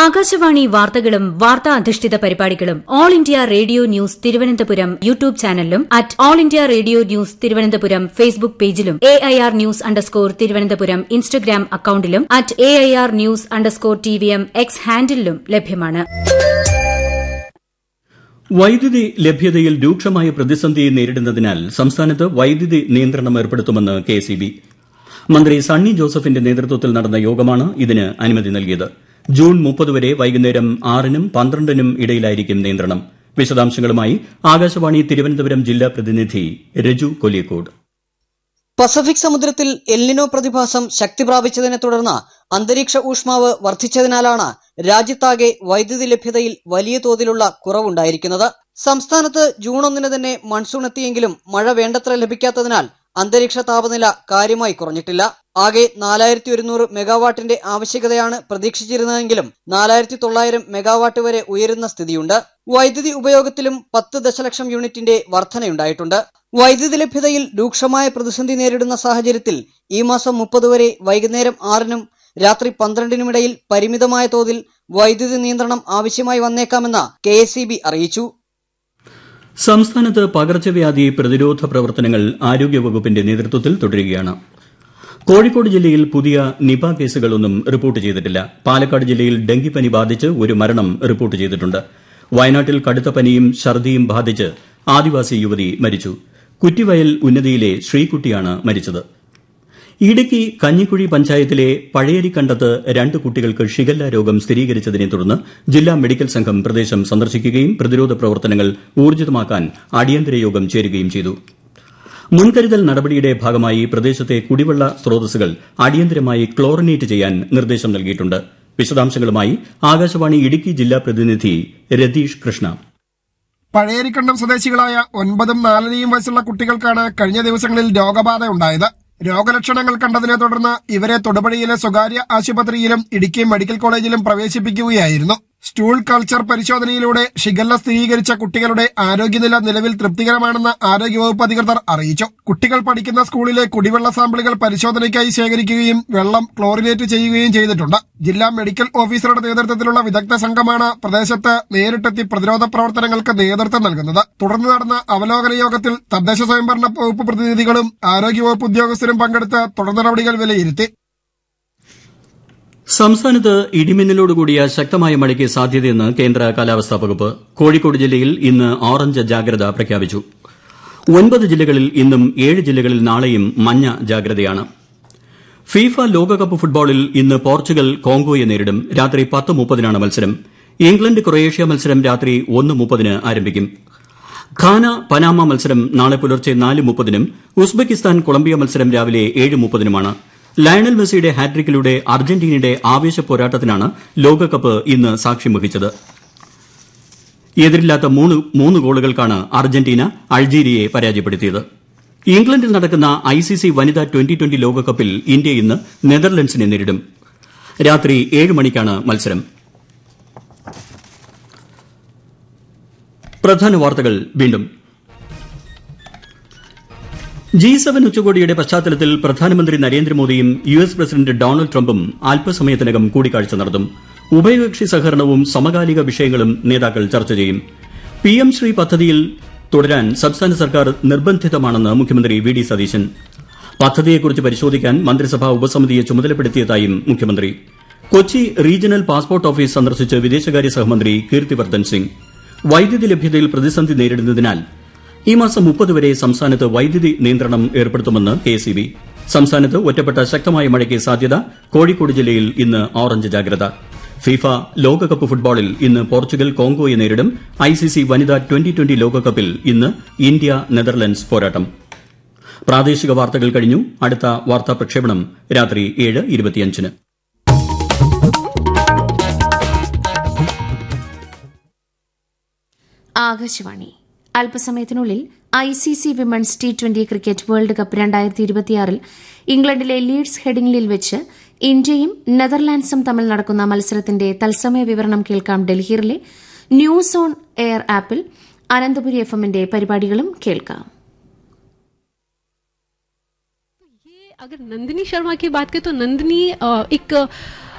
ആകാശവാണി വാർത്തകളും വാർത്താ അധിഷ്ഠിത പരിപാടികളും All India Radio news Thiruvananthapuram YouTube ചാനലിലും at All India Radio news Thiruvananthapuram Facebook പേജിലും A I R news underscore Thiruvananthapuram Instagram അക്കൌണ്ടിലും at A I R news underscore T V M X ഹാൻഡിലും ലഭ്യമാണ് വൈദ്യുതി ലഭ്യതയിൽ രൂക്ഷമായ പ്രതിസന്ധി നേരിടുന്നതിനാൽ സംസ്ഥാനത്ത് വൈദ്യുതി നിയന്ത്രണം ഏർപ്പെടുത്തുമെന്ന് കെഎസ്ഇബി മന്ത്രി സണ്ണി ജോസഫിന്റെ നേതൃത്വത്തിൽ നടന്ന യോഗമാണ് ഇതിന് അനുമതി നൽകിയത് ജൂൺ മുപ്പത് വരെ വൈകുന്നേരം ആറിനും പന്ത്രണ്ടിനും ഇടയിലായിരിക്കും നിയന്ത്രണം വിശദാംശങ്ങളുമായി ആകാശവാണി തിരുവനന്തപുരം ജില്ലാ പ്രതിനിധി രജു കൊല്ലിക്കോട് പസഫിക് സമുദ്രത്തിൽ എൽനിനോ പ്രതിഭാസം ശക്തി പ്രാപിച്ചതിനെ തുടർന്ന് അന്തരീക്ഷ ഊഷ്മാവ് വർദ്ധിച്ചതിനാലാണ് രാജ്യത്താകെ വൈദ്യുതി ലഭ്യതയിൽ വലിയ തോതിലുള്ള കുറവുണ്ടായിരിക്കുന്നത് സംസ്ഥാനത്ത് ജൂൺ ഒന്നിന് തന്നെ മൺസൂൺ എത്തിയെങ്കിലും മഴ വേണ്ടത്ര ലഭിക്കാത്തതിനാൽ അന്തരീക്ഷ താപനില കാര്യമായി കുറഞ്ഞിട്ടില്ല ആകെ നാലായിരത്തി ഒരുന്നൂറ് മെഗാവാട്ടിന്റെ ആവശ്യകതയാണ് പ്രതീക്ഷിച്ചിരുന്നതെങ്കിലും നാലായിരത്തി തൊള്ളായിരം മെഗാവാട്ട് വരെ ഉയരുന്ന സ്ഥിതിയുണ്ട് വൈദ്യുതി ഉപയോഗത്തിലും പത്ത് ദശലക്ഷം യൂണിറ്റിന്റെ വർധനയുണ്ടായിട്ടുണ്ട് വൈദ്യുതി ലഭ്യതയിൽ രൂക്ഷമായ പ്രതിസന്ധി നേരിടുന്ന സാഹചര്യത്തിൽ ഈ മാസം മുപ്പത് വരെ വൈകുന്നേരം ആറിനും രാത്രി പന്ത്രണ്ടിനുമിടയിൽ പരിമിതമായ തോതിൽ വൈദ്യുതി നിയന്ത്രണം ആവശ്യമായി വന്നേക്കാമെന്ന് കെ അറിയിച്ചു സംസ്ഥാനത്ത് പകർച്ചവ്യാധി പ്രതിരോധ പ്രവർത്തനങ്ങൾ ആരോഗ്യവകുപ്പിന്റെ നേതൃത്വത്തിൽ തുടരുകയാണ് കോഴിക്കോട് ജില്ലയിൽ പുതിയ നിപ കേസുകളൊന്നും റിപ്പോർട്ട് ചെയ്തിട്ടില്ല പാലക്കാട് ജില്ലയിൽ ഡെങ്കിപ്പനി ബാധിച്ച് ഒരു മരണം റിപ്പോർട്ട് ചെയ്തിട്ടുണ്ട് വയനാട്ടിൽ കടുത്ത പനിയും ഛർദിയും ബാധിച്ച് ആദിവാസി യുവതി മരിച്ചു കുറ്റിവയൽ ഉന്നതിയിലെ ശ്രീകുട്ടിയാണ് മരിച്ചത് ഇടുക്കി കഞ്ഞിക്കുഴി പഞ്ചായത്തിലെ പഴയരിക്കണ്ടത്ത് രണ്ട് കുട്ടികൾക്ക് ഷിഗല്ല രോഗം സ്ഥിരീകരിച്ചതിനെ തുടർന്ന് ജില്ലാ മെഡിക്കൽ സംഘം പ്രദേശം സന്ദർശിക്കുകയും പ്രതിരോധ പ്രവർത്തനങ്ങൾ ഊർജിതമാക്കാൻ അടിയന്തര യോഗം ചേരുകയും ചെയ്തു മുൻകരുതൽ നടപടിയുടെ ഭാഗമായി പ്രദേശത്തെ കുടിവെള്ള സ്രോതസ്സുകൾ അടിയന്തരമായി ക്ലോറിനേറ്റ് ചെയ്യാൻ നിർദ്ദേശം നൽകിയിട്ടുണ്ട് വിശദാംശങ്ങളുമായി ആകാശവാണി ഇടുക്കി ജില്ലാ പ്രതിനിധി രതീഷ് കൃഷ്ണ പഴയരിക്കണ്ടം സ്വദേശികളായ ഒൻപതും നാലരയും വയസ്സുള്ള കുട്ടികൾക്കാണ് കഴിഞ്ഞ ദിവസങ്ങളിൽ രോഗബാധ ഉണ്ടായത് രോഗലക്ഷണങ്ങൾ കണ്ടതിനെ തുടർന്ന് ഇവരെ തൊടുപുഴയിലെ സ്വകാര്യ ആശുപത്രിയിലും ഇടുക്കി മെഡിക്കൽ കോളേജിലും പ്രവേശിപ്പിക്കുകയായിരുന്നു സ്റ്റൂൾ കൾച്ചർ പരിശോധനയിലൂടെ ഷിഗല്ല സ്ഥിരീകരിച്ച കുട്ടികളുടെ ആരോഗ്യനില നിലവിൽ തൃപ്തികരമാണെന്ന് ആരോഗ്യവകുപ്പ് അധികൃതർ അറിയിച്ചു കുട്ടികൾ പഠിക്കുന്ന സ്കൂളിലെ കുടിവെള്ള സാമ്പിളുകൾ പരിശോധനയ്ക്കായി ശേഖരിക്കുകയും വെള്ളം ക്ലോറിനേറ്റ് ചെയ്യുകയും ചെയ്തിട്ടുണ്ട് ജില്ലാ മെഡിക്കൽ ഓഫീസറുടെ നേതൃത്വത്തിലുള്ള വിദഗ്ധ സംഘമാണ് പ്രദേശത്ത് നേരിട്ടെത്തി പ്രതിരോധ പ്രവർത്തനങ്ങൾക്ക് നേതൃത്വം നൽകുന്നത് തുടർന്ന് നടന്ന അവലോകന യോഗത്തിൽ തദ്ദേശ സ്വയംഭരണ വകുപ്പ് പ്രതിനിധികളും ആരോഗ്യവകുപ്പ് ഉദ്യോഗസ്ഥരും പങ്കെടുത്ത് തുടർ നടപടികൾ വിലയിരുത്തി സംസ്ഥാനത്ത് ഇടിമിന്നലോടുകൂടിയ ശക്തമായ മഴയ്ക്ക് സാധ്യതയെന്ന് കേന്ദ്ര കാലാവസ്ഥാ വകുപ്പ് കോഴിക്കോട് ജില്ലയിൽ ഇന്ന് ഓറഞ്ച് ജാഗ്രത പ്രഖ്യാപിച്ചു ഒൻപത് ജില്ലകളിൽ ഇന്നും ഏഴ് ജില്ലകളിൽ നാളെയും മഞ്ഞ ജാഗ്രതയാണ് ഫിഫ ലോകകപ്പ് ഫുട്ബോളിൽ ഇന്ന് പോർച്ചുഗൽ കോങ്കോയെ നേരിടും രാത്രി പത്ത് മുപ്പതിനാണ് മത്സരം ഇംഗ്ലണ്ട് ക്രൊയേഷ്യ മത്സരം രാത്രി ഒന്ന് മുപ്പതിന് ആരംഭിക്കും ഘാന പനാമ മത്സരം നാളെ പുലർച്ചെ നാല് മുപ്പതിനും ഉസ്ബെക്കിസ്ഥാൻ കൊളംബിയ മത്സരം രാവിലെ ഏഴ് മുപ്പതിനുമാണ് ലയണൽ മെസ്സിയുടെ ഹാട്രിക്കിലൂടെ അർജന്റീനയുടെ ആവേശ പോരാട്ടത്തിനാണ് ലോകകപ്പ് ഇന്ന് സാക്ഷ്യം വഹിച്ചത് എതിരില്ലാത്ത മൂന്ന് ഗോളുകൾക്കാണ് അർജന്റീന അൾജീരിയയെ പരാജയപ്പെടുത്തിയത് ഇംഗ്ലണ്ടിൽ നടക്കുന്ന ഐസിസി വനിതാ ട്വന്റി ട്വന്റി ലോകകപ്പിൽ ഇന്ത്യ ഇന്ന് നെതർലൻഡ്സിനെ നേരിടും രാത്രി ഏഴ് മണിക്കാണ് മത്സരം പ്രധാന വാർത്തകൾ വീണ്ടും ജി സെവൻ ഉച്ചകോടിയുടെ പശ്ചാത്തലത്തിൽ പ്രധാനമന്ത്രി നരേന്ദ്രമോദിയും യു എസ് പ്രസിഡന്റ് ഡൊണാൾഡ് ട്രംപും അല്പസമയത്തിനകം കൂടിക്കാഴ്ച നടത്തും ഉഭയകക്ഷി സഹകരണവും സമകാലിക വിഷയങ്ങളും നേതാക്കൾ ചർച്ച ചെയ്യും പി എം ശ്രീ പദ്ധതിയിൽ തുടരാൻ സംസ്ഥാന സർക്കാർ നിർബന്ധിതമാണെന്ന് മുഖ്യമന്ത്രി വി ഡി സതീശൻ പദ്ധതിയെക്കുറിച്ച് പരിശോധിക്കാൻ മന്ത്രിസഭാ ഉപസമിതിയെ ചുമതലപ്പെടുത്തിയതായും മുഖ്യമന്ത്രി കൊച്ചി റീജിയണൽ പാസ്പോർട്ട് ഓഫീസ് സന്ദർശിച്ച് വിദേശകാര്യ സഹമന്ത്രി കീർത്തിവർദ്ധൻ സിംഗ് വൈദ്യുതി ലഭ്യതയിൽ പ്രതിസന്ധി നേരിടുന്നതിനാൽ ഈ മാസം മുപ്പത് വരെ സംസ്ഥാനത്ത് വൈദ്യുതി നിയന്ത്രണം ഏർപ്പെടുത്തുമെന്ന് കെഎസ്ഇബി സംസ്ഥാനത്ത് ഒറ്റപ്പെട്ട ശക്തമായ മഴയ്ക്ക് സാധ്യത കോഴിക്കോട് ജില്ലയിൽ ഇന്ന് ഓറഞ്ച് ജാഗ്രത ഫിഫ ലോകകപ്പ് ഫുട്ബോളിൽ ഇന്ന് പോർച്ചുഗൽ കോങ്കോയെ നേരിടും ഐസിസി വനിതാ ട്വന്റി ട്വന്റി ലോകകപ്പിൽ ഇന്ന് ഇന്ത്യ നെതർലൻഡ്സ് പോരാട്ടം പ്രാദേശിക വാർത്തകൾ കഴിഞ്ഞു അടുത്ത വാർത്താ പ്രക്ഷേപണം രാത്രി ഏഴ് ഇരുപത്തിയഞ്ചിന് ആകാശവാണി അല്പസമയത്തിനുള്ളിൽ I C C women's T twenty cricket world cup രണ്ടായിരത്തി ഇരുപത്തിയാറിൽ ഇംഗ്ലണ്ടിലെ ലീഡ്സ് ഹെഡിംഗ്ലിൽ വെച്ച് ഇന്ത്യയും നെതർലാൻഡ്സും തമ്മിൽ നടക്കുന്ന മത്സരത്തിന്റെ തത്സമയ വിവരണം കേൾക്കാം ഡൽഹിയിലെ ന്യൂസ് ഓൺ എയർ ആപ്പിൽ അനന്തപുരി എഫ് എമ്മിന്റെ പരിപാടികളും കേൾക്കാം अगर नंदिनी शर्मा की बात करें तो नंदिनी एक